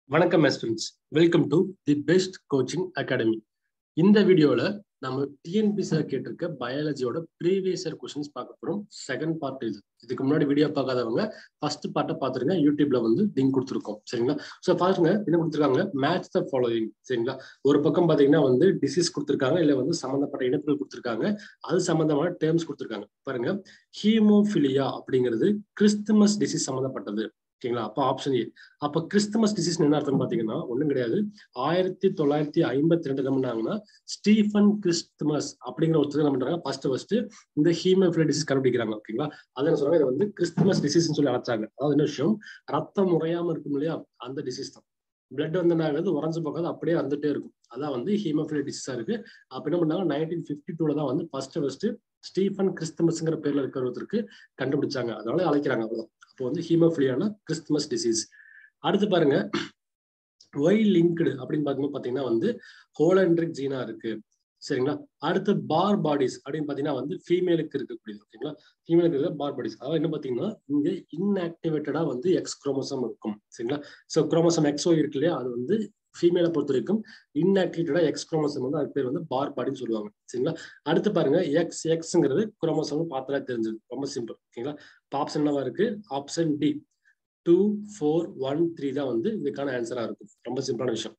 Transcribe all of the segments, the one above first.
வணக்கம் students welcome to the best coaching academy இந்த வீடியோல நம்ம டிஎன்பிசில கேட்டிருக்க பயாலஜியோட ப்ரீவியஸ் இயர் கொஸ்டின்ஸ் பார்க்க போறோம் செகண்ட் பார்ட் இது இதுக்கு முன்னாடி வீடியோ பார்க்காதவங்க ஃபர்ஸ்ட் பார்ட்டை பார்த்துருங்க யூடியூப்ல வந்து லிங்க் கொடுத்துருக்கோம் சரிங்களா ஸோ பாருங்க என்ன கொடுத்துருக்காங்க மேட்ச் த ஃபாலோயிங் சரிங்களா ஒரு பக்கம் பாத்தீங்கன்னா வந்து டிசீஸ் கொடுத்துருக்காங்க இல்ல வந்து சம்பந்தப்பட்ட இணைப்புகள் கொடுத்துருக்காங்க அது சம்பந்தமான டேர்ம்ஸ் கொடுத்துருக்காங்க பாருங்க ஹீமோஃபிலியா அப்படிங்கிறது கிறிஸ்துமஸ் டிசீஸ் சம்பந்தப்பட்டது ஓகேங்களா அப்ப ஆப்ஷன் ஏ அப்ப கிறிஸ்துமஸ் டிசீஸ் என்ன அர்த்தம் பாத்தீங்கன்னா ஒண்ணும் கிடையாது ஆயிரத்தி தொள்ளாயிரத்தி ஐம்பத்தி ரெண்டு என்ன பண்ணாங்கன்னா ஸ்டீஃபன் கிறிஸ்துமஸ் அப்படிங்கிற ஒருத்தர் என்ன பண்றாங்க ஃபர்ஸ்ட் ஃபர்ஸ்ட் இந்த ஹீமோஃபிலியா டிசீஸ் கண்டுபிடிக்கிறாங்க ஓகேங்களா அதை என்ன சொல்றாங்க இதை வந்து கிறிஸ்துமஸ் டிசீஸ்னு சொல்லி அழைச்சாங்க அதாவது என்ன விஷயம் ரத்தம் முறையாம இருக்கும் இல்லையா அந்த டிசீஸ் தான் பிளட் வந்து என்ன ஆகுது உறைஞ்சு போகாது அப்படியே வந்துட்டே இருக்கும் அதான் வந்து ஹீமோஃபிலியா டிசீஸா இருக்கு அப்ப என்ன பண்ணாங்க நைன்டீன் பிப்டி டூல தான் வந்து ஃபர்ஸ்ட் ஃபர்ஸ்ட் ஸ்டீஃபன் கிறிஸ்துமஸ்ங்கிற பேர்ல இருக்கிறவருக்கு கண்டுபிடிச்சாங்க அதனால அழைக்கிறாங்க அவ்வளவுதான் அப்போ வந்து ஹீமோஃபிலியான கிறிஸ்துமஸ் டிசீஸ் அடுத்து பாருங்க ஒய் லிங்க்டு அப்படின்னு பார்க்கும்போது பாத்தீங்கன்னா வந்து ஹோலண்ட்ரிக் ஜீனா இருக்கு சரிங்களா அடுத்து பார் பாடிஸ் அப்படின்னு பாத்தீங்கன்னா வந்து ஃபீமேலுக்கு இருக்கக்கூடியது ஓகேங்களா ஃபீமேலுக்கு இருக்க பார் பாடிஸ் அதாவது என்ன பாத்தீங்கன்னா இங்க இன்ஆக்டிவேட்டடா வந்து எக்ஸ் குரோமோசம் இருக்கும் சரிங்களா ஸோ குரோமோசம் எக்ஸோ இருக்கு இல்லையா அது வந்து ஃபீமேலை பொறுத்த வரைக்கும் இன்ஆக்டிவேட்டடா எக்ஸ் குரோமோசம் வந்து அது பேர் வந்து பார் பாடின்னு சொல்லுவாங்க சரிங்களா அடுத்து பாருங்க எக்ஸ் எக்ஸ்ங்கிறது குரோமோசம் பார்த்தா தெரிஞ்சது ரொம்ப சிம்பிள் ஓகேங்களா ஆப்ஷன் என்னவா இருக்கு option D two four one three தான் வந்து இதுக்கான ஆன்சரா இருக்கும் ரொம்ப சிம்பிளான விஷயம்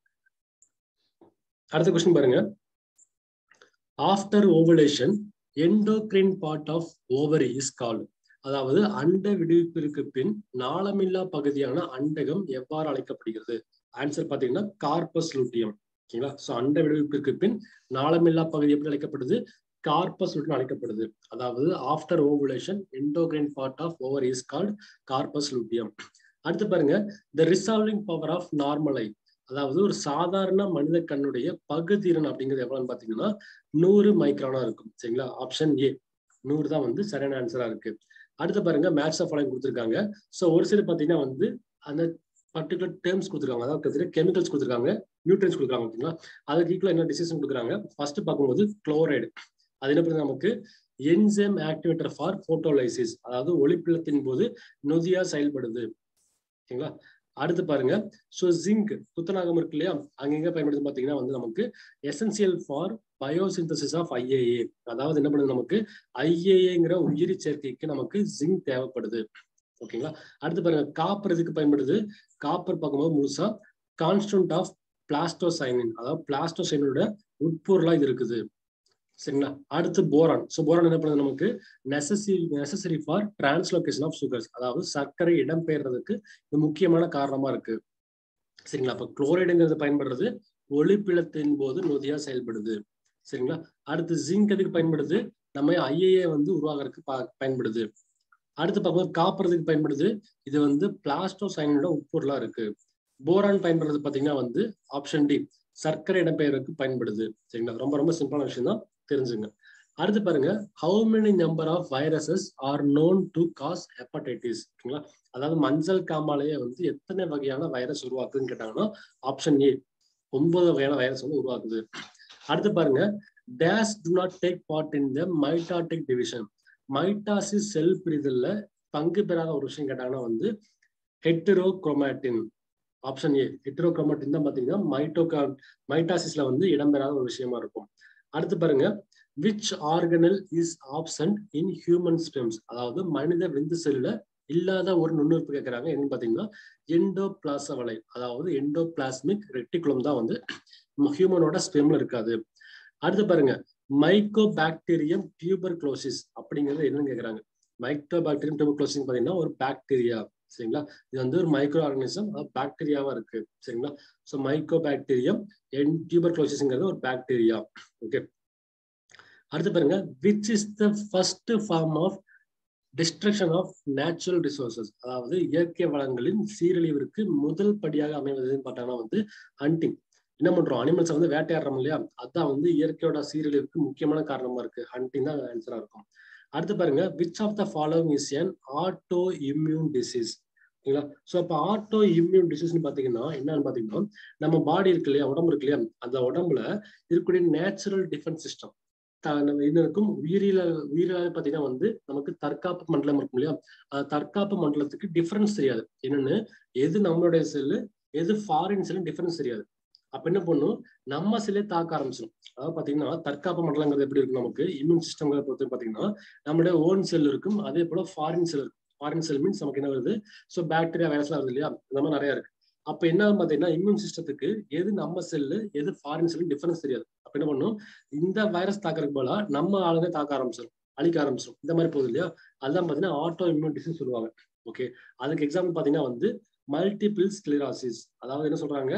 அடுத்த கொஸ்டின் பாருங்க after ovulation endocrine part of ovary is call அதாவது அண்ட விடுவிப்பிற்கு பின் நாளமில்லா பகுதியான அண்டகம் எவ்வாறு அழைக்கப்படுகிறது ஆன்சர் பாத்தீங்கன்னா கார்பஸ் லூட்டியம் ஓகேங்களா சோ அண்ட விடுவிப்பிற்கு பின் நாளமில்லா பகுதி எப்படி அழைக்கப்படுது கார்பஸ் லூட்டியம் அழைக்கப்படுது அதாவது after ovulation endocrine part of over is called corpus luteum அடுத்து பாருங்க த ரிசால்விங் பவர் ஆஃப் நார்மலை அதாவது ஒரு சாதாரண மனித கண்ணுடைய பகுதிறன் அப்படிங்கிறது எவ்வளவுன்னு பாத்தீங்கன்னா நூறு மைக்ரானா இருக்கும் சரிங்களா ஆப்ஷன் ஏ நூறு தான் வந்து சரியான ஆன்சரா இருக்கு அடுத்து பாருங்க மேட்ச் ஆஃப் கொடுத்துருக்காங்க ஸோ ஒரு சில பாத்தீங்கன்னா வந்து அந்த பர்டிகுலர் டேர்ம்ஸ் கொடுத்துருக்காங்க அதாவது கெமிக்கல்ஸ் கொடுத்துருக்காங்க நியூட்ரன்ஸ் கொடுக்குறாங்க ஓகேங்களா அதுக்கு ஈக்குவல் என்ன டிசிஷன் கொடுக்குறாங்க ஃபர்ஸ்ட் பார்க்கும்போது குளோரைடு அது என்ன பண்ணுது நமக்கு என்சேம் ஆக்டிவேட்டர் ஃபார் போட்டோலைசிஸ் அதாவது ஒளிப்பிளத்தின் போது நொதியா செயல்படுது ஓகேங்களா அடுத்து பாருங்க ஸோ ஜிங்க் துத்தநாகம் இருக்கு இல்லையா அங்கங்க பயன்படுது பாத்தீங்கன்னா வந்து நமக்கு essential for biosynthesis of IAA அதாவது என்ன பண்ணுது நமக்கு ஐஏஏங்கிற உயிரி சேர்க்கைக்கு நமக்கு ஜிங்க் தேவைப்படுது ஓகேங்களா அடுத்து பாருங்க காப்பர் எதுக்கு பயன்படுது காப்பர் பார்க்கும்போது முழுசா கான்ஸ்டன்ட் ஆஃப் பிளாஸ்டோசைனின் அதாவது பிளாஸ்டோசைனோட உட்பொருளா இது இருக்குது சரிங்களா அடுத்து போரான் ஸோ போரான் என்ன பண்ணுது நமக்கு necessary necessary for translocation of sugars அதாவது சர்க்கரை இடம்பெயர்றதுக்கு இது முக்கியமான காரணமா இருக்கு சரிங்களா அப்ப குளோரைடுங்கிறது பயன்படுறது ஒளிப்பிளத்தின் போது நொதியா செயல்படுது சரிங்களா அடுத்து ஜிங்க் எதுக்கு பயன்படுது நம்ம ஐஏஏ வந்து உருவாகிறதுக்கு பயன்படுது அடுத்து பார்க்கும்போது காப்புறதுக்கு பயன்படுது இது வந்து பிளாஸ்டோசைனோட உட்பொருளா இருக்கு போரான் பயன்படுறது பாத்தீங்கன்னா வந்து ஆப்ஷன் டி சர்க்கரை இடம்பெயருக்கு பயன்படுது சரிங்களா ரொம்ப ரொம்ப சிம்பிளான விஷயம் தான் தெரிஞ்சுங்க அடுத்து பாருங்க how many number of viruses are known to cause hepatitis ஓகேங்களா அதாவது மஞ்சள் காமாலையே வந்து எத்தனை வகையான வைரஸ் உருவாக்குதுன்னு கேட்டாங்கன்னா ஆப்ஷன் ஏ ஒன்பது வகையான வைரஸ் வந்து உருவாக்குது அடுத்து பாருங்க does to not take part in the mitotic division mitosis cell பிரிதல்ல பங்கு பெறாத ஒரு விஷயம் கேட்டாங்கன்னா வந்து ஹெட்ரோக்ரோமேட்டின் ஆப்ஷன் ஏ ஹெட்ரோக்ரோமேட்டின் தான் பாத்தீங்கன்னா மைட்டோகா மைட்டாசிஸ்ல வந்து இடம்பெறாத ஒரு விஷயமா இருக்கும் அடுத்து பாருங்க which organelle is absent in human sperms அதாவது மனித விந்து செல்ல இல்லாத ஒரு நுண்ணுறுப்பு கேட்கறாங்க என்னன்னு பாத்தீங்கன்னா எண்டோபிளாசவலை அதாவது எண்டோபிளாஸ்மிக் ரெட்டிகுலம் தான் வந்து ஹியூமனோட ஸ்பெம்ல இருக்காது அடுத்து பாருங்க மைக்கோ பாக்டீரியம் டியூபர் குளோசிஸ் அப்படிங்கிறது என்னன்னு கேட்கறாங்க மைக்ரோ பாக்டீரியம் டியூபர் குளோசிஸ் பாத்தீங்கன்னா ஒரு பாக்டீரியா சரிங்களா இது வந்து ஒரு மைக்ரோ ஆர்கனிசம் பாக்டீரியாவா இருக்கு சரிங்களா ஸோ மைக்ரோ பாக்டீரியம் டியூபர் குளோசிஸ்ங்கிறது ஒரு பாக்டீரியா ஓகே அடுத்து பாருங்க which is the first form of destruction of natural resources அதாவது இயற்கை வளங்களின் சீரழிவிற்கு முதல் படியாக அமைவதுன்னு பார்த்தாங்கன்னா வந்து ஹண்டிங் என்ன பண்றோம் அனிமல்ஸை வந்து வேட்டையாடுறோம் இல்லையா அதான் வந்து இயற்கையோட சீரழிவுக்கு முக்கியமான காரணமா இருக்கு ஹண்டிங் தான் ஆன்சரா இருக்கும் அடுத்து பாருங்க which of the following is an autoimmune disease ஓகேங்களா ஸோ அப்போ ஆட்டோ இம்யூன் டிசீஸ்னு பார்த்தீங்கன்னா என்னன்னு பார்த்தீங்கன்னா நம்ம பாடி இருக்கு இல்லையா உடம்பு இருக்கு இல்லையா அந்த உடம்புல இருக்கக்கூடிய நேச்சுரல் டிஃபென்ஸ் சிஸ்டம் நம்ம இது இருக்கும் உயிரியல உயிரில பார்த்தீங்கன்னா வந்து நமக்கு தற்காப்பு மண்டலம் இருக்கும் இல்லையா தற்காப்பு மண்டலத்துக்கு டிஃபரன்ஸ் தெரியாது என்னன்னு எது நம்மளுடைய செல்லு எது ஃபாரின் செல்லும் டிஃபரன்ஸ் தெரியாது அப்ப என்ன பண்ணும் நம்ம செல்லே தாக்க ஆரம்பிச்சிடும் அதாவது பாத்தீங்கன்னா தற்காப்பு மண்டலங்கிறது எப்படி இருக்கும் நமக்கு இம்யூன் சிஸ்டம்களை பொறுத்து பாத்தீங்கன்னா நம்மளுடைய ஓன் செல் இருக்கும் அதே போல ஃபாரின் செல் இருக்கும் ஃபாரின் செல் மீன்ஸ் நமக்கு என்ன வருது ஸோ பாக்டீரியா வைரஸ்லாம் வருது இல்லையா இந்த மாதிரி நிறைய இருக்கு அப்ப என்ன பாத்தீங்கன்னா இம்யூன் சிஸ்டத்துக்கு எது நம்ம செல்லு எது ஃபாரின் செல்லு டிஃபரன்ஸ் தெரியாது அப்ப என்ன பண்ணும் இந்த வைரஸ் தாக்கறதுக்கு போல நம்ம ஆளுங்க தாக்க ஆரம்பிச்சிடும் அழிக்க ஆரம்பிச்சிடும் இந்த மாதிரி போகுது இல்லையா அதுதான் பாத்தீங்கன்னா ஆட்டோ இம்யூன் டிசீஸ் சொல்லுவாங்க ஓகே அதுக்கு எக்ஸாம்பிள் பாத்தீங்கன்னா வந்து மல்டிபிள் ஸ்கிலிராசிஸ் அதாவது என்ன சொல்றாங்க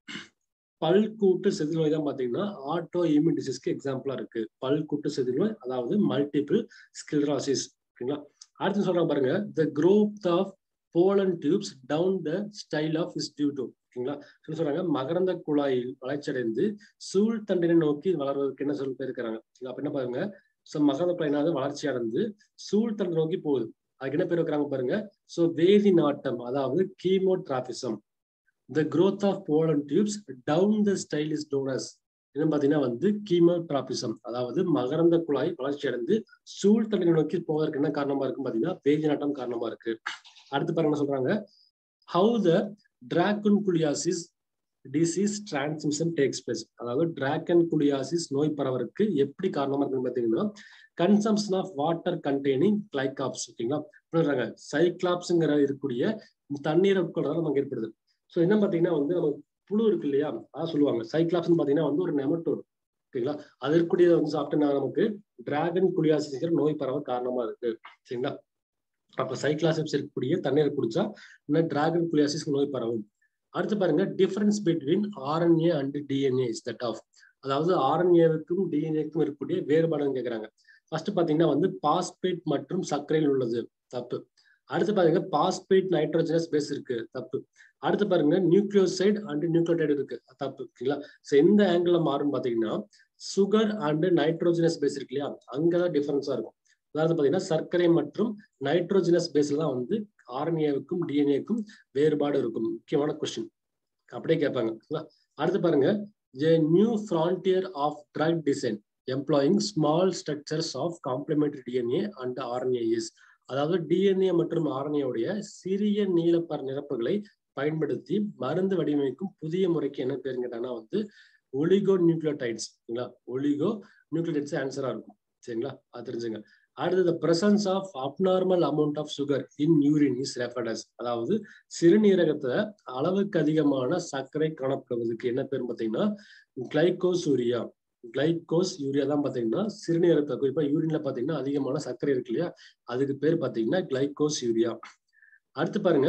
பல்கூட்டு செதில் நோய் தான் பாத்தீங்கன்னா ஆட்டோ இம்யூன் டிசீஸ்க்கு எக்ஸாம்பிளா இருக்கு பல்கூட்டு செதில் நோய் அதாவது மல்டிபிள் ஸ்கிலராசிஸ் ஓகேங்களா அடுத்து சொல்றாங்க பாருங்க the growth of pollen tubes down the style of is due to ஓகேங்களா என்ன சொல்றாங்க மகரந்த குழாயில் வளர்ச்சியடைந்து சூழ் தண்டினை நோக்கி வளர்வதற்கு என்ன சொல்லி இருக்கிறாங்க அப்ப என்ன பாருங்க ஸோ மகரந்த குழாயினாவது வளர்ச்சி அடைந்து சூழ் தண்டை நோக்கி போகுது அதுக்கு என்ன பேர் வைக்கிறாங்க பாருங்க ஸோ வேதி நாட்டம் அதாவது chemotropism the growth of pollen tubes down the style is done as என்ன பாத்தீங்கன்னா வந்து கீமோட்ராபிசம் அதாவது மகரந்த குழாய் வளர்ச்சி அடைந்து சூழ் தண்டனை நோக்கி போவதற்கு என்ன காரணமா இருக்கு பாத்தீங்கன்னா வேதி நாட்டம் காரணமா இருக்கு அடுத்து பாருங்க என்ன சொல்றாங்க how the dracunculiasis disease transmission takes place அதாவது டிராகன் குளியாசிஸ் நோய் பரவருக்கு எப்படி காரணமா இருக்குன்னு பாத்தீங்கன்னா consumption of water containing cyclops ஓகேங்களா சொல்றாங்க சைக்ளாப்ஸ்ங்கிற இருக்கக்கூடிய தண்ணீரை உட்கொள்றதால நமக்கு ஏற்படுது ஸோ என்ன பாத்தீங்கன்னா வந்து நம்ம புழு இருக்கு இல்லையா அதான் சொல்லுவாங்க சைக்ளாப்ஸ்னு பாத்தீங்கன்னா வந்து ஒரு நெமட்டோடு ஓகேங்களா அது இருக்கக்கூடியதை வந்து சாப்பிட்டா நமக்கு டிராகன் குளியாசிஸ்ங்கிற நோய் பரவ காரணமா இருக்கு சரிங்களா அப்ப சைக்ளாசிப்ஸ் இருக்கக்கூடிய தண்ணீரை குடிச்சா இன்னும் டிராகன் குளியாசிஸ் நோய் பரவும் அடுத்து பாருங்க difference between RNA and DNA is that of அதாவது ஆர்என்ஏவுக்கும் டிஎன்ஏக்கும் இருக்கக்கூடிய வேறுபாடுன்னு கேட்கறாங்க ஃபர்ஸ்ட் பாத்தீங்கன்னா வந்து பாஸ்பேட் மற்றும் சர்க்கரையில் உள்ளது தப்பு அடுத்து பாருங்க பாஸ்பேட் நைட்ரோஜனஸ் பேஸ் இருக்கு தப்பு அடுத்து பாருங்க நியூக்ளியோசைடு அண்ட் நியூக்ளியோடைடு இருக்கு தப்பு ஓகேங்களா ஸோ எந்த ஆங்கிள் மாறும் பாத்தீங்கன்னா சுகர் அண்ட் நைட்ரோஜனஸ் பேஸ் இருக்கு இல்லையா அங்கதான் டிஃபரன்ஸா இருக்கும் அதாவது பாத்தீங்கன்னா சர்க்கரை மற்றும் நைட்ரோஜனஸ் பேஸ்ல தான் வந்து ஆர்என்ஏவுக்கும் டிஎன்ஏக்கும் வேறுபாடு இருக்கும் முக்கியமான கொஸ்டின் அப்படியே கேட்பாங்க அடுத்து பாருங்க new frontier of drug design employing small structures of complementary DNA and RNA is அதாவது டிஎன்ஏ மற்றும் ஆர்என்ஏவுடைய சிறிய நீலப்பர் நிரப்புகளை பயன்படுத்தி மருந்து வடிவமைக்கும் புதிய முறைக்கு என்ன பேர் கேட்டாங்கன்னா வந்து ஒலிகோ நியூக்ளியோடைட்ஸ் சரிங்களா ஒலிகோ நியூக்ளியோடைட்ஸ் ஆன்சரா இருக்கும் சரிங்களா அது தெரிஞ்சுங்க அடுத்தது presence of abnormal amount of sugar in urine is referred as அதாவது சிறுநீரகத்துல அளவுக்கு அதிகமான சர்க்கரை காணப்படுவதற்கு என்ன பேர் பார்த்தீங்கன்னா கிளைகோசூரியா கிளைகோஸ் யூரியா தான் பாத்தீங்கன்னா சிறுநீரகத்தை குறிப்பா யூரின்ல பாத்தீங்கன்னா அதிகமான சர்க்கரை இருக்கு இல்லையா அதுக்கு பேர் பாத்தீங்கன்னா கிளைகோஸ் யூரியா அடுத்து பாருங்க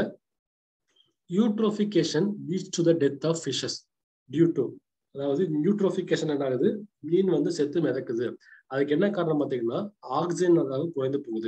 eutrophication leads to the death of fishes due to அதாவது நியூட்ரோபிகேஷன் என்ன ஆகுது மீன் வந்து செத்து மிதக்குது அதுக்கு என்ன காரணம் பாத்தீங்கன்னா ஆக்சிஜன் அதாவது குறைந்து போகுது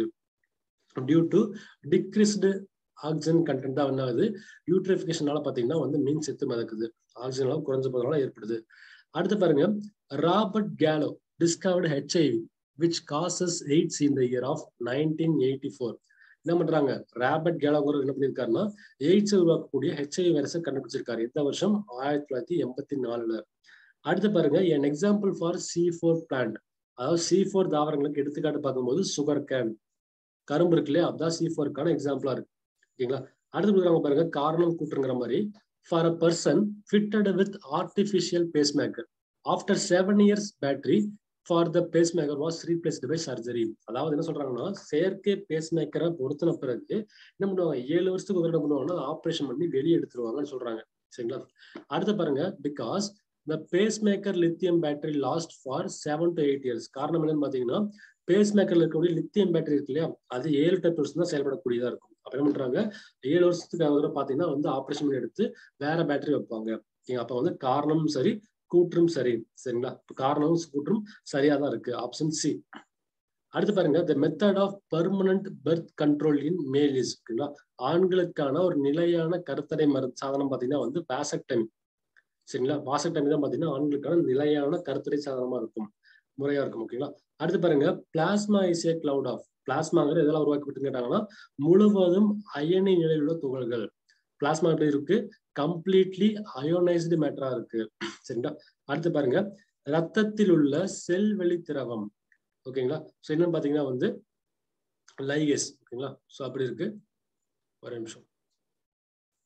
due to decreased oxygen content தான் என்ன ஆகுது யூட்ரிஃபிகேஷனால பாத்தீங்கன்னா வந்து மீன் செத்து மிதக்குது ஆக்சிஜன் அளவு குறைஞ்ச போதனால ஏற்படுது அடுத்து பாருங்க Robert Gallo discovered HIV which causes AIDS in the year of nineteen eighty four என்ன பண்றாங்க ராபர்ட் கேலோங்கிறவர் என்ன பண்ணியிருக்காருன்னா எய்ட்ஸ் உருவாக்கக்கூடிய ஹெச்ஐவி வைரஸை கண்டுபிடிச்சிருக்காரு இந்த வருஷம் ஆயிரத்தி தொள்ளாயிரத்தி எண்பத்தி நாலுல அடுத்து பாருங்க an example for C four plant அதாவது சி ஃபோர் தாவரங்களுக்கு எடுத்துக்காட்டு பார்க்கும்போது சுகர் கேன் கரும்பு இருக்கு இல்லையா அதுதான் சி ஃபோருக்கான எக்ஸாம்பிளா இருக்கு ஓகேங்களா அடுத்து கொடுக்குறாங்க பாருங்க காரணம் கூட்டுங்கிற மாதிரி for a person fitted with artificial pacemaker after seven years battery for the pacemaker was replaced by surgery அதாவது என்ன சொல்றாங்கன்னா செயற்கை பேஸ் மேக்கரை பொருத்தின பிறகு என்ன பண்ணுவாங்க ஏழு வருஷத்துக்கு ஒரு என்ன பண்ணுவாங்கன்னா ஆப்ரேஷன் பண்ணி வெளியே எடுத்துருவாங்கன்னு சொல்றாங்க சரிங்களா அடுத்து பாருங்க because the pacemaker lithium battery last for seven to eight years காரணம் என்னன்னு பாத்தீங்கன்னா பேஸ் மேக்கர்ல இருக்கக்கூடிய லித்தியம் பேட்டரி இருக்கு இல்லையா அது ஏழு டு வருஷம் தான் செயல்படக்கூடியதா இருக்கும் அப்ப என்ன பண்றாங்க ஏழு வருஷத்துக்கு பாத்தீங்கன்னா வந்து ஆப்ரேஷன் பண்ணி எடுத்து வேற பேட்டரி வைப்பாங்க அப்ப வந்து காரணமும் சரி கூற்றும் சரி சரிங்களா காரணமும் கூற்றும் சரியா தான் இருக்கு ஆப்ஷன் சி அடுத்து பாருங்க the method of permanent birth control in male is ஓகேங்களா ஆண்களுக்கான ஒரு நிலையான கருத்தடை மரு சாதனம் பாத்தீங்கன்னா வந்து வாசக்டமி சரிங்களா வாசக்டமி தான் பாத்தீங்கன்னா ஆண்களுக்கான நிலையான கருத்தடை சாதனமா இருக்கும் முறையா இருக்கும் ஓகேங்களா அடுத்து பாருங்க plasma is a cloud of பிளாஸ்மாங்கிற இதெல்லாம் உருவாக்கப்பட்டு கேட்டாங்கன்னா முழுவதும் அயனி நிலையில் உள்ள துகள்கள் பிளாஸ்மா எப்படி இருக்கு கம்ப்ளீட்லி அயோனைஸ்டு மேட்டரா இருக்கு சரிங்களா அடுத்து பாருங்க ரத்தத்தில் உள்ள செல் வெளி திரவம் ஓகேங்களா ஸோ என்னன்னு பாத்தீங்கன்னா வந்து லைகேஸ் ஓகேங்களா ஸோ அப்படி இருக்கு ஒரு நிமிஷம்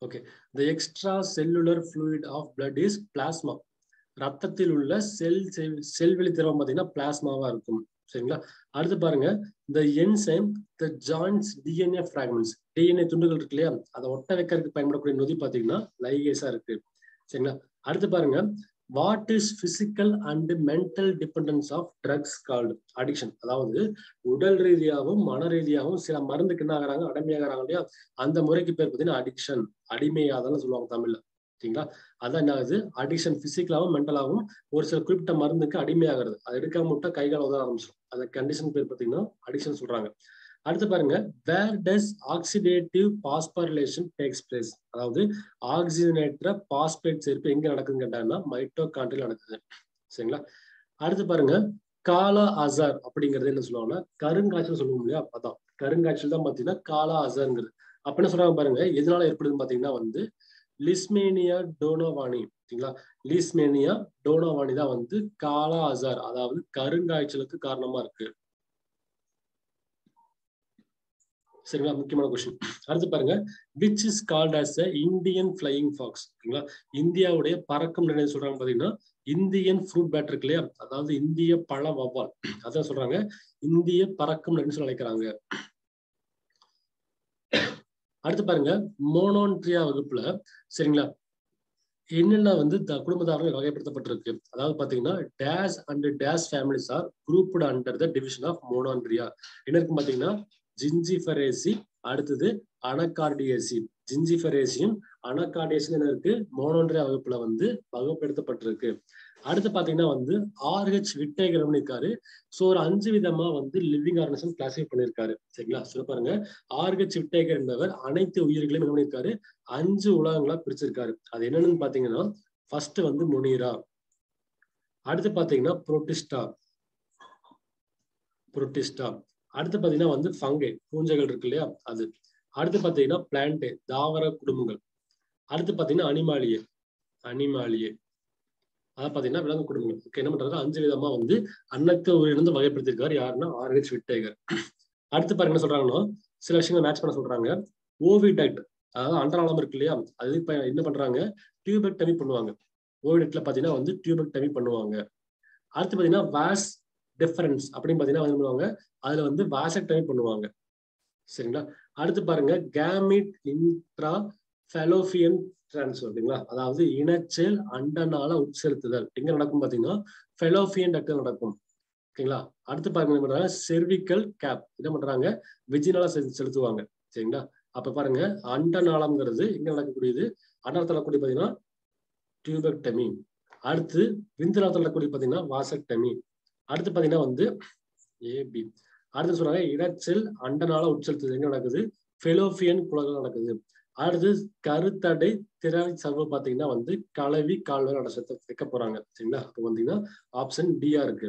okay the extracellular fluid of blood is plasma ரத்தத்தில் உள்ள செல் செல்வெளி திரவம் பார்த்தீங்கன்னா பிளாஸ்மாவா இருக்கும் சரிங்களா அடுத்து பாருங்க the enzyme the joins DNA fragments DNA துண்டுகள் இருக்கு இல்லையா அதை ஒட்ட வைக்கிறதுக்கு பயன்படக்கூடிய நொதி பார்த்தீங்கன்னா லைகேஸா இருக்கு சரிங்களா அடுத்து பாருங்க what is physical and mental dependence of drugs called addiction அதாவது உடல் ரீதியாகவும் மன ரீதியாகவும் சில மருந்துக்கு என்ன ஆகிறாங்க அடிமையாகிறாங்க இல்லையா அந்த முறைக்கு பேர் பார்த்தீங்கன்னா அடிக்ஷன் அடிமையாதல்னு சொல்லுவாங்க தமிழ்ல சரிங்களா அதான் என்ன ஆகுது அடிக்ஷன் பிசிக்கலாகவும் மென்டலாகவும் ஒரு சில குறிப்பிட்ட மருந்துக்கு அடிமையாகிறது அது எடுக்காம விட்டா கை கால உதவ ஆரம்பிச்சிடும் அந்த கண்டிஷன் பேர் பார்த்தீங்கன்னா அடிக்ஷன் சொல்றாங்க அடுத்து பாருங்க where does oxidative phosphorylation takes place அதாவது ஆக்சிஜனேற்ற பாஸ்பேட் சேர்ப்பு எங்க நடக்குதுன்னு கேட்டாங்கன்னா மைட்டோகாண்ட்ரியில் நடக்குது சரிங்களா அடுத்து பாருங்க காலா அசார் அப்படிங்கிறது என்ன சொல்லுவாங்கன்னா கருங்காய்ச்சல் சொல்லுவோம் இல்லையா அதான் கருங்காய்ச்சல் தான் பாத்தீங்கன்னா காலா அசார்ங்கிறது அப்ப என்ன சொல்றாங்க பாருங்க எதனால ஏற்படுதுன்னு பாத்தீங்கன்னா வந்து லிஸ்மேனியா டோனோவானி சரிங்களா லிஸ்மேனியா டோனோவானி தான் வந்து காலா அசார் அதாவது கருங்காய்ச்சலுக்கு காரணமா இருக்கு சரிங்களா முக்கியமான கொஸ்டின் அடுத்து பாருங்க which is called as a Indian flying fox ஓகேங்களா இந்தியாவுடைய பறக்கும் நிலை சொல்றாங்க பாத்தீங்கன்னா இந்தியன் ஃப்ரூட் பேட் இருக்கு இல்லையா அதாவது இந்திய பழ வவ்வால் அதான் சொல்றாங்க இந்திய பறக்கும் நிலைன்னு சொல்லி அழைக்கிறாங்க அடுத்து பாருங்க மோனோன்ட்ரியா வகுப்புல சரிங்களா என்னென்ன வந்து குடும்பத்தாரர்கள் வகைப்படுத்தப்பட்டிருக்கு அதாவது பாத்தீங்கன்னா these and these families are grouped under the division of monandria என்ன இருக்கு பாத்தீங்கன்னா ஜிஞ்சிஃபரேசி அடுத்தது அனகார்டியேசி ஜிஞ்சிஃபரேசியும் அனகார்டியேசியும் என்ன இருக்கு மோனோன்ட்ரியா வகுப்புல வந்து வகுப்படுத்தப்பட்டிருக்கு அடுத்து பாத்தீங்கன்னா வந்து ஆர்ஹெச் விட்டேகர் பண்ணியிருக்காரு ஸோ ஒரு அஞ்சு விதமா வந்து லிவிங் ஆர்கனிசம் கிளாசிஃபை பண்ணியிருக்காரு சரிங்களா சொல்ல பாருங்க ஆர்ஹெச் விட்டேகர் என்பவர் அனைத்து உயிர்களையும் என்ன பண்ணியிருக்காரு அஞ்சு உலகங்களா பிரிச்சிருக்காரு அது என்னன்னு பாத்தீங்கன்னா ஃபர்ஸ்ட் வந்து முனீரா அடுத்து பாத்தீங்கன்னா புரோட்டிஸ்டா புரோட்டிஸ்டா அடுத்து பாத்தீங்கன்னா வந்து ஃபங்கை பூஞ்சைகள் இருக்கு இல்லையா அது அடுத்து பாத்தீங்கன்னா பிளான்ட் தாவர குடும்பங்கள் அடுத்து பாத்தீங்கன்னா அனிமாலியே அனிமாலியே அதாவது பாத்தீங்கன்னா விலங்கு குடும்பங்கள் என்ன பண்றாரு அஞ்சு விதமா வந்து அன்னத்த உயிரிழந்து வகைப்படுத்திருக்காரு யாருன்னா ஆர்ஹெச் விட்டேகர் அடுத்து பாருங்க என்ன சொல்றாங்கன்னா சில விஷயங்கள் மேட்ச் பண்ண சொல்றாங்க ஓவிடக்ட் அதாவது அண்டராளம் இருக்கு இல்லையா அது இப்ப என்ன பண்றாங்க டியூபெக்டமி பண்ணுவாங்க ஓவிடக்ட்ல பாத்தீங்கன்னா வந்து டியூபெக்டமி பண்ணுவாங்க அடுத்து பாத்தீங்கன்னா வாஸ் டிஃபரன்ஸ் அப்படின்னு பாத்தீங்கன்னா என்ன பண்ணுவாங்க அதுல வந்து வாசக்டமி பண்ணுவாங்க சரிங்களா அடுத்து பாருங்க கேமிட் இன்ட்ரா ஃபெலோபியன் டிரான்ஸ்ஃபர் ஓகேங்களா அதாவது இனச்செல் அண்டனால உட்செலுத்துதல் எங்க நடக்கும் பாத்தீங்கன்னா ஃபெலோபியன் டக்டர் நடக்கும் ஓகேங்களா அடுத்து பாருங்க என்ன பண்றாங்க செர்விக்கல் கேப் என்ன பண்றாங்க விஜினால செலுத்துவாங்க சரிங்களா அப்ப பாருங்க அண்டநாளம்ங்கிறது எங்க நடக்கக்கூடியது அண்டத்தில் நடக்கக்கூடிய பாத்தீங்கன்னா டியூபெக்டமி அடுத்து விந்துநாளத்தில் நடக்கக்கூடிய பாத்தீங்கன்னா வாசக்டமி அடுத்து பாத்தீங்கன்னா வந்து ஏபி அடுத்து சொல்றாங்க இடச்செல் அண்டனால உட்செலுத்துதல் எங்க நடக்குது ஃபெலோபியன் குலங்கள் நடக்குது அடுத்து கருத்தடை திறன் சர்வ பாத்தீங்கன்னா வந்து கலவி கால்வல் நடத்த வைக்க போறாங்க சரிங்களா அப்போ வந்தீங்கன்னா ஆப்ஷன் டியா இருக்கு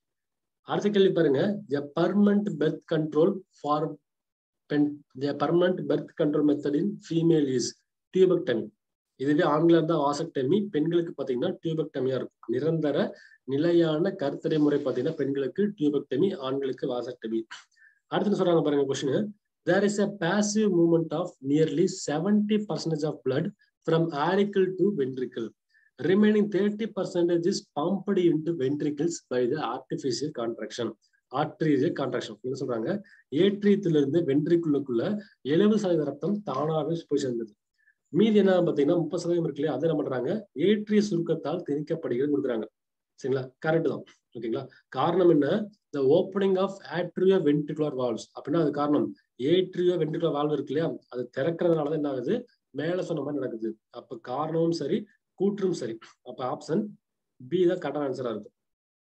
அடுத்த கேள்வி பாருங்க a permanent birth control for men permanent birth control method in female is tubectomy இதுவே ஆண்களா இருந்தா வாசக்டமி பெண்களுக்கு பாத்தீங்கன்னா டியூபெக்டமியா இருக்கும் நிரந்தர நிலையான கருத்தடை முறை பாத்தீங்கன்னா பெண்களுக்கு டியூபெக்டமி ஆண்களுக்கு வாசக்டமி அடுத்து சொல்றாங்க பாருங்க question there is a passive movement of nearly 70 percentage of blood from auricle to ventricle. Remaining 30 percentage is pumped into ventricles by the artificial contraction. Arterial contraction என்ன சொல்றாங்க ஏற்றியத்திலிருந்து வென்ட்ரிக்குள்ளுக்குள்ள எழுபது சதவீத ரத்தம் தானாகவே போய் சேர்ந்தது மீதி என்ன பாத்தீங்கன்னா முப்பது சதவீதம் இருக்கு இல்லையா அதை என்ன பண்றாங்க ஏற்றிய சுருக்கத்தால் திணிக்கப்படுகிறது கொடுக்குறாங்க சரிங்களா கரெக்ட் தான் ஓகேங்களா காரணம் என்ன the opening of atrioventricular valves அப்படின்னா அது காரணம் ஏட்ரியோ வென்ட்ரிகுலர் வால்வ் இருக்கு இல்லையா அது திறக்கிறதுனால தான் என்ன ஆகுது மேல சொன்ன மாதிரி நடக்குது அப்ப காரணமும் சரி கூற்றும் சரி அப்ப ஆப்ஷன் பி தான் கரெக்டான ஆன்சரா இருக்கும்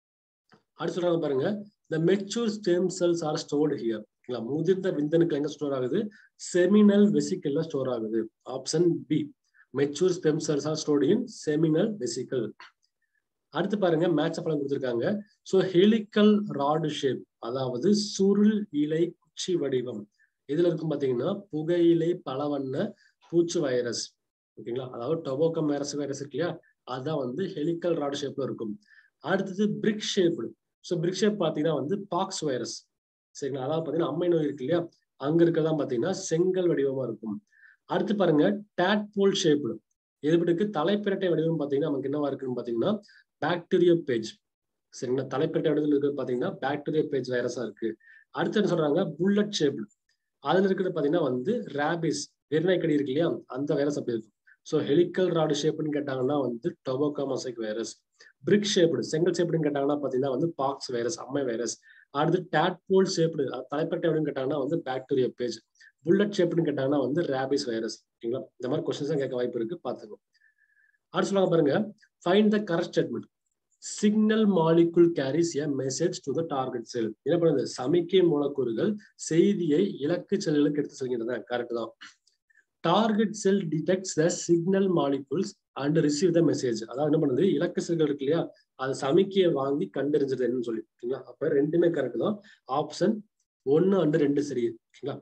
அடுத்து சொல்றாங்க பாருங்க the mature stem cells are stored here முதிர்ந்த விந்தணுக்கள் எங்க ஸ்டோர் ஆகுது செமினல் வெசிக்கல்ல ஸ்டோர் ஆகுது option B mature stem cells are stored in seminal vesicle அடுத்து பாருங்க மேட்ச் படம் கொடுத்துருக்காங்க ஸோ ஹெலிக்கல் ராடு ஷேப் அதாவது சுருள் இலை குச்சி வடிவம் இதுல இருக்கும் பாத்தீங்கன்னா புகையிலை பலவண்ண பூச்சு வைரஸ் ஓகேங்களா அதாவது டொபோக்கம் வைரஸ் வைரஸ் இருக்கு இல்லையா அதுதான் வந்து ஹெலிக்கல் ராடு ஷேப்ல இருக்கும் அடுத்தது brick shaped so brick shape பாத்தீங்கன்னா வந்து பாக்ஸ் வைரஸ் சரிங்களா அதாவது பாத்தீங்கன்னா அம்மை நோய் இருக்கு இல்லையா அங்க இருக்கிறதா பாத்தீங்கன்னா செங்கல் வடிவமா இருக்கும் அடுத்து பாருங்க டேட்போல் ஷேப்டு எதுபடிக்கு தலைப்பிரட்டை வடிவம் பாத்தீங்கன்னா நமக்கு என்னவா இருக்குன்னு பாத்தீங்கன்னா பாக்டீரியா பேஜ் சரிங்களா தலைப்பிரட்டை வடிவத்தில் இருக்கிறது பாத்தீங்கன்னா பாக்டீரியா பேஜ் வைரஸா இருக்கு அடுத்து என்ன சொல்றாங்க புல்லட் ஷேப்டு அதுல இருக்கிறது பாத்தீங்கன்னா வந்து ரேபிஸ் வெறிநாய்க்கடி இருக்கு இல்லையா அந்த வைரஸ் அப்படி இருக்கும் ஸோ ஹெலிக்கல் ராடு ஷேப்னு கேட்டாங்கன்னா வந்து tobacco mosaic virus brick shaped செங்கல் ஷேப்டுன்னு கேட்டாங்கன்னா பாத்தீங்கன்னா வந்து பாக்ஸ் வைரஸ் அம்மை வைரஸ் அடுத்து டேட்போல் ஷேப்டு தலைப்பட்டை அப்படின்னு கேட்டாங்கன்னா வந்து பாக்டீரியா பேஜ் புல்லட் ஷேப்னு கேட்டாங்கன்னா வந்து ரேபிஸ் வைரஸ் ஓகேங்களா இந்த மாதிரி கொஸ்டின்ஸ் கேட்க வாய்ப்பு இருக்கு பாத்துக்கோ அடுத்து சொல்லுவாங்க பாருங்க find the correct statement signal molecule carries a message to the target cell என்ன பண்ணுது சமிக்கை மூலக்கூறுகள் செய்தியை இலக்கு செல்களுக்கு எடுத்து செல்கின்றன கரெக்ட் தான் target cell detects the signal molecules and receive the message அதாவது என்ன பண்ணுது இலக்கு செல்கள் இருக்கு இல்லையா அது சமிக்கையை வாங்கி கண்டறிஞ்சது என்னன்னு சொல்லி ஓகேங்களா அப்ப ரெண்டுமே கரெக்ட் தான் ஆப்ஷன் ஒன்னு அண்டு ரெண்டு சரி ஓகேங்களா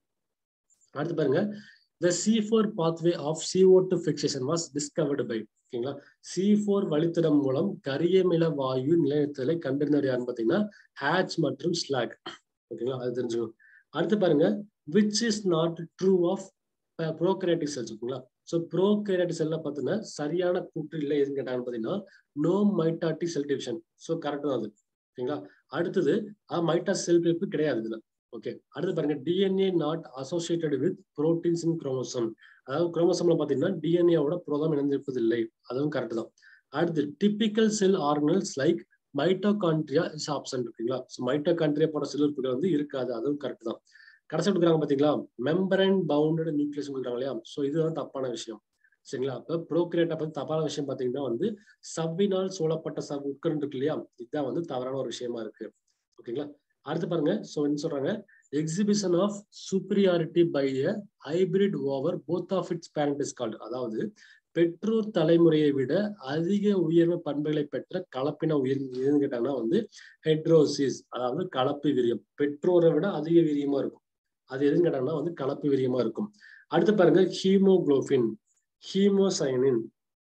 அடுத்து பாருங்க the C four pathway of CO two fixation was discovered by ஓகேங்களா சி ஃபோர் வழித்தடம் மூலம் கரியமில வாயு நிலையத்தலை கண்டறிந்தவர் யாருன்னு பாத்தீங்கன்னா ஹேட்ச் மற்றும் ஸ்லாக் ஓகேங்களா அது தெரிஞ்சுக்கணும் அடுத்து பாருங்க which is not true of prokaryotic cells ஓகேங்களா ஸோ ப்ரோகரேட்டிக் செல்ல பார்த்தீங்கன்னா சரியான கூற்று இல்லை எதுன்னு கேட்டாங்கன்னு பார்த்தீங்கன்னா no mitotic cell division so correct தான் அது ஓகேங்களா அடுத்தது மைட்டா செல் பிரிப்பு கிடையாது இதுல ஓகே அடுத்து பாருங்க DNA not associated with proteins in chromosome அதாவது குரோமோசோம்ல பாத்தீங்கன்னா டிஎன்ஏவோட புரதம் இணைந்திருப்பதில்லை அதுவும் கரெக்ட் தான் அடுத்து typical cell organelles like mitochondria is option இருக்குங்களா ஸோ மைட்டோகான்ட்ரியா போட செல் உறுப்புகள் வந்து இருக்காது அதுவும் கரெக்ட் தான் கடைசி கொடுக்குறாங்க பாத்தீங்களா மெம்பரன் பவுண்டட் நியூக்ளியஸ் கொடுக்குறாங்க இல்லையா ஸோ இதுதான் தப்பான விஷயம் சரிங்களா அப்ப ப்ரோக்ரியேட்டை பத்தி தப்பான விஷயம் பாத்தீங்கன்னா வந்து சவ்வினால் சூழப்பட்ட சவ் உட்கரண்ட் இருக்கு இல்லையா இதுதான் வந்து தவறான ஒரு விஷயமா இருக்கு ஓகேங்களா அடுத்து பாருங்க ஸோ என்ன சொல்றாங்க exhibition of superiority by a hybrid over both of its parent is called அதாவது பெற்றோர் தலைமுறையை விட அதிக உயர்வு பண்புகளை பெற்ற கலப்பின உயிர் எதுன்னு கேட்டாங்கன்னா வந்து ஹெட்ரோசிஸ் அதாவது கலப்பு வீரியம் பெற்றோரை விட அதிக வீரியமா இருக்கும் அது எதுன்னு கேட்டாங்கன்னா வந்து கலப்பு வீரியமா இருக்கும் அடுத்து பாருங்க haemoglobin haemocyanin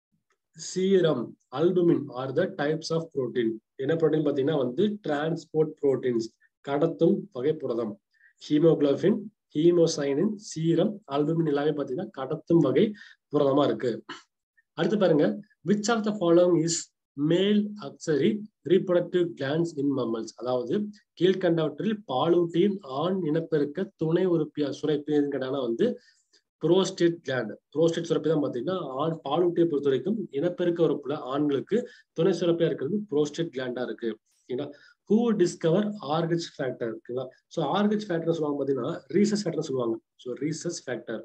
serum albumin are the types of protein என்ன புரோட்டீன் பார்த்தீங்கன்னா வந்து டிரான்ஸ்போர்ட் புரோட்டீன்ஸ் கடத்தும் வகை புரதம் ஹீமோகுளோபின் ஹீமோசைனின் சீரம் அல்புமின் எல்லாமே பார்த்தீங்கன்னா கடத்தும் வகை புரதமா இருக்கு அடுத்து பாருங்க which of the following is male accessory reproductive glands in mammals அதாவது கீழ்கண்டவற்றில் பாலூட்டியின் ஆண் இனப்பெருக்க துணை உறுப்பியா சுரைப்பு கேட்டாங்கன்னா வந்து புரோஸ்டேட் கிளாண்ட் புரோஸ்டேட் சுரப்பி தான் பார்த்தீங்கன்னா ஆண் பாலூட்டியை பொறுத்த வரைக்கும் இனப்பெருக்க உறுப்புல ஆண்களுக்கு துணை சுரப்பியா இருக்கிறது புரோஸ்டேட் கிளாண்டா இருக்கு ஓகேங்களா ஹூ டிஸ்கவர் ஆர்கச் ஃபேக்டர் ஓகேங்களா ஸோ ஆர்கச் ஃபேக்டர் சொல்லுவாங்க பார்த்தீங்கன்னா ரீசஸ் ஃபேக்டர் சொல்லுவாங்க ஸோ ரீசஸ் ஃபேக்டர்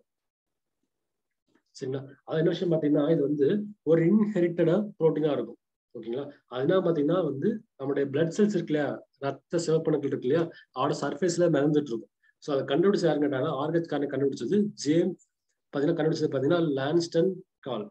சரிங்களா அது என்ன விஷயம் பார்த்தீங்கன்னா இது வந்து ஒரு இன்ஹெரிட்டடா ப்ரோட்டீனா இருக்கும் ஓகேங்களா அதனால பார்த்தீங்கன்னா வந்து நம்மளுடைய பிளட் செல்ஸ் இருக்கு இல்லையா ரத்த சிவப்பணுக்கள் இருக்கு இல்லையா அதோட சர்ஃபேஸ்ல மிதந்துட்டு இருக்கும் ஸோ அதை கண்டுபிடிச்சது யாருன்னு கேட்டாங்கன்னா ஆர்கச் காரனை கண்டுபிடிச்சது ஜேம் பார்த்தீங்கன்னா கண்டுபிடிச்சது பார்த்தீங்கன்னா லான்ஸ்டன் கால்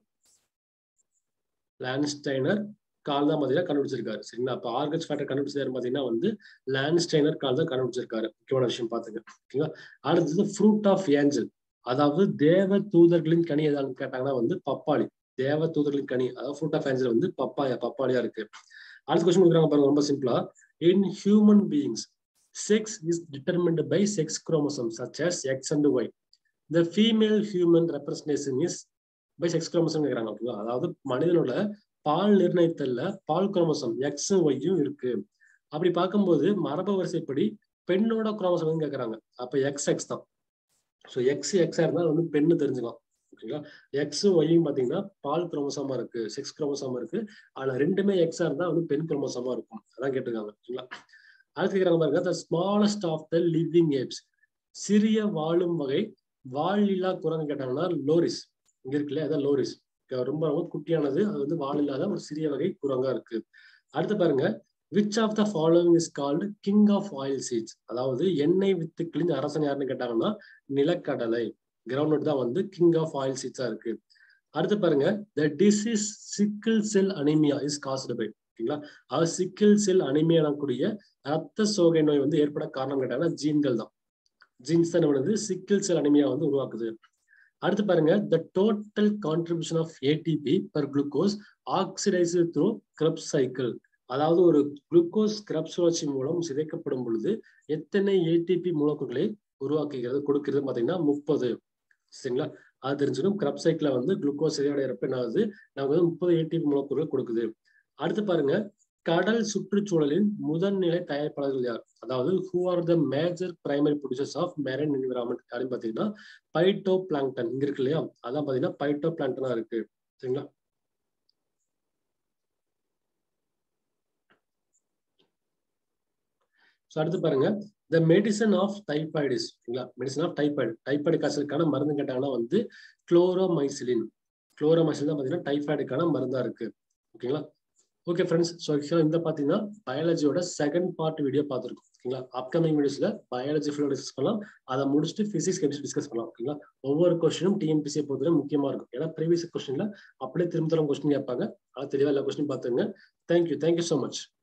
லான்ஸ்டைனர் கால் தான் பார்த்தீங்கன்னா கண்டுபிடிச்சிருக்காரு சரிங்களா அப்போ ஆர்கச் ஃபேக்டர் கண்டுபிடிச்சது பார்த்தீங்கன்னா வந்து லேண்ட்ஸ்டைனர் கால் தான் கண்டுபிடிச்சிருக்காரு முக்கியமான விஷயம் பார்த்துங்க ஓகேங்களா அடுத்தது ஃப்ரூட் ஆஃப் ஏஞ்சல் அதாவது தேவ தூதர்களின் கனி எதான்னு கேட்டாங்கன்னா வந்து பப்பாளி தேவ தூதர்களின் கனி அதாவது ஃப்ரூட் ஆஃப் ஏஞ்சல் வந்து பப்பாயா பப்பாளியா இருக்கு அடுத்த கொஸ்டின் கொடுக்குறாங்க பாருங்க ரொம்ப சிம்பிளா in human beings sex is determined by sex chromosome such as X and Y the female human representation is by sex chromosome கேட்குறாங்க ஓகேங்களா அதாவது மனிதனோட பால் நிர்ணயித்தல்ல பால் குரோமோசோம் எக்ஸும் ஒய்யும் இருக்கு அப்படி பார்க்கும்போது மரபு வரிசைப்படி பெண்ணோட குரோமோசோம் கேட்கறாங்க அப்ப எக்ஸ் எக்ஸ் தான் ஸோ எக்ஸ் எக்ஸா இருந்தால் வந்து பெண்ணு தெரிஞ்சுக்கலாம் ஓகேங்களா எக்ஸும் ஒய்யும் பாத்தீங்கன்னா பால் குரோமோசோமா இருக்கு செக்ஸ் குரோமோசோமா இருக்கு ஆனா ரெண்டுமே எக்ஸா இருந்தா வந்து பெண் குரோமோசோமா இருக்கும் அதான் கேட்டிருக்காங்க ஓகேங்களா அடுத்து கேட்கறாங்க பாருங்க the smallest of the living apes சிறிய வாழும் வகை வாழில்லா குரங்கு கேட்டாங்கன்னா லோரிஸ் இங்க இருக்குல்ல அதான் லோரிஸ் ரொம்ப ரொம்ப குட்டியானது அது வந்து வால் இல்லாத ஒரு சிறிய வகை குரங்கா இருக்கு அடுத்து பாருங்க which of the following is called king of oil seeds அதாவது எண்ணெய் வித்துக்களின் அரசன் யாருன்னு கேட்டாங்கன்னா நிலக்கடலை கிரவுண்ட் தான் வந்து கிங் ஆஃப் ஆயில் சீட்ஸா இருக்கு அடுத்து பாருங்க the disease sickle cell anemia is caused by ஓகேங்களா அது சிக்கிள் செல் அனிமியா எனக்கூடிய ரத்த சோகை நோய் வந்து ஏற்பட காரணம் கேட்டாங்கன்னா ஜீன்கள் தான் ஜீன்ஸ் தான் வந்து சிக்கிள் செல் அனிமியா வந்து உருவாக்குது அடுத்து பாருங்க the total contribution of ATP per glucose oxidise through Krebs cycle அதாவது ஒரு குளுக்கோஸ் கிரப் சுழற்சி மூலம் சிதைக்கப்படும் பொழுது எத்தனை ஏடிபி மூலக்கூறுகளை உருவாக்குகிறது கொடுக்கிறது பாத்தீங்கன்னா முப்பது சரிங்களா அது தெரிஞ்சுக்கணும் கிரப் சைக்கிள் வந்து குளுக்கோஸ் சரியாடைறப்ப என்ன ஆகுது நமக்கு வந்து முப்பது ஏடிபி மூலக்கூறுகள் கொடுக்குது அடுத்து பாருங்க கடல் சுற்றுச்சூழலின் முதன்நிலை தயாரிப்பாளர்கள் யார் அதாவது who are the major primary producers of marine environment அப்படின்னு பாத்தீங்கன்னா பைட்டோ பிளாங்டன் இங்க இருக்கு இல்லையா அதான் பாத்தீங்கன்னா பைட்டோ பிளாங்டனா இருக்கு சரிங்களா ஸோ அடுத்து பாருங்க த மெடிசன் ஆஃப் டைபாய்டிஸ் ஓகேங்களா மெடிசன் ஆஃப் டைபாய்டு டைபாய்டு காய்ச்சலுக்கான மருந்து கேட்டாங்கன்னா வந்து குளோரோமைசிலின் குளோரோமைசிலின் தான் பார்த்தீங்கன்னா டைபாய்டுக்கான மருந்தா இருக்கு ஓகேங்களா ஓகே ஃப்ரெண்ட்ஸ் ஸோ ஆக்சுவலாக இந்த பார்த்தீங்கன்னா பயாலஜியோட செகண்ட் பார்ட் வீடியோ பார்த்துருக்கோம் ஓகேங்களா அப்கமிங் வீடியோஸ்ல பயாலஜி ஃபுல்லாக டிஸ்கஸ் பண்ணலாம் அதை முடிச்சுட்டு பிசிக்ஸ் கெமிஸ்ட்ரி டிஸ்கஸ் பண்ணலாம் ஓகேங்களா ஒவ்வொரு கொஸ்டினும் டிஎன்பிசியை பொறுத்தவரை முக்கியமா இருக்கும் ஏன்னா ப்ரீவியஸ் கொஸ்டின்ல அப்படியே திரும்ப தரம் கொஸ்டின் கேட்பாங்க அது தெளிவாக எல்லா கொஸ்டின் பார்த்துங்க தேங்க்யூ தேங்க்யூ ஸோ மச்